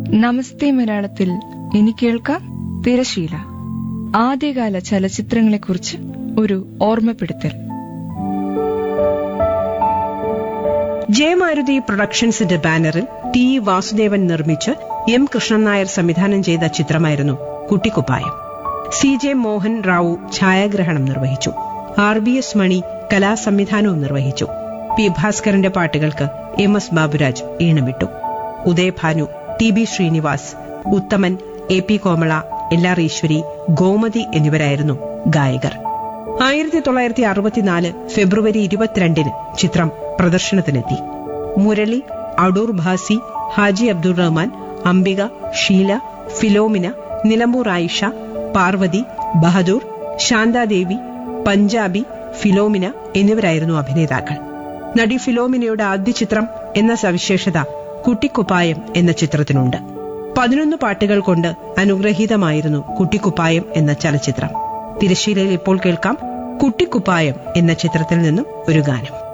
നമസ്തേ മലയാളത്തിൽ ഇനി കേൾക്കാം തിരശീല ആദ്യകാല ചലച്ചിത്രങ്ങളെക്കുറിച്ച് ഒരു ഓർമ്മപ്പെടുത്തൽ ജയമാരുതി പ്രൊഡക്ഷൻസിന്റെ ബാനറിൽ ടി ഇ വാസുദേവൻ നിർമ്മിച്ച് എം കൃഷ്ണൻ നായർ സംവിധാനം ചെയ്ത ചിത്രമായിരുന്നു കുട്ടിക്കുപ്പായം സി ജെ മോഹൻ റാവു ഛായാഗ്രഹണം നിർവഹിച്ചു ആർ ബി എസ് മണി കലാസംവിധാനവും നിർവഹിച്ചു പി ഭാസ്കരന്റെ പാട്ടുകൾക്ക് എം എസ് ബാബുരാജ് ഈണമിട്ടു ഉദയഭാനു ടി ബി ശ്രീനിവാസ് ഉത്തമൻ എ പി കോമള എൽ ആർ ഈശ്വരി ഗോമതി എന്നിവരായിരുന്നു ഗായകർ ആയിരത്തി തൊള്ളായിരത്തി അറുപത്തിനാല് ഫെബ്രുവരി ഇരുപത്തിരണ്ടിന് ചിത്രം പ്രദർശനത്തിനെത്തി മുരളി അടൂർ ഭാസി ഹാജി അബ്ദുൾ റഹ്മാൻ അംബിക ഷീല ഫിലോമിന നിലമ്പൂർ ആയിഷ പാർവതി ബഹദൂർ ശാന്താദേവി പഞ്ചാബി ഫിലോമിന എന്നിവരായിരുന്നു അഭിനേതാക്കൾ നടി ഫിലോമിനയുടെ ആദ്യ ചിത്രം എന്ന സവിശേഷത കുട്ടിക്കുപ്പായം എന്ന ചിത്രത്തിനുണ്ട് പതിനൊന്ന് പാട്ടുകൾ കൊണ്ട് അനുഗ്രഹീതമായിരുന്നു കുട്ടിക്കുപ്പായം എന്ന ചലച്ചിത്രം തിരശ്ശീലയിൽ ഇപ്പോൾ കേൾക്കാം കുട്ടിക്കുപ്പായം എന്ന ചിത്രത്തിൽ നിന്നും ഒരു ഗാനം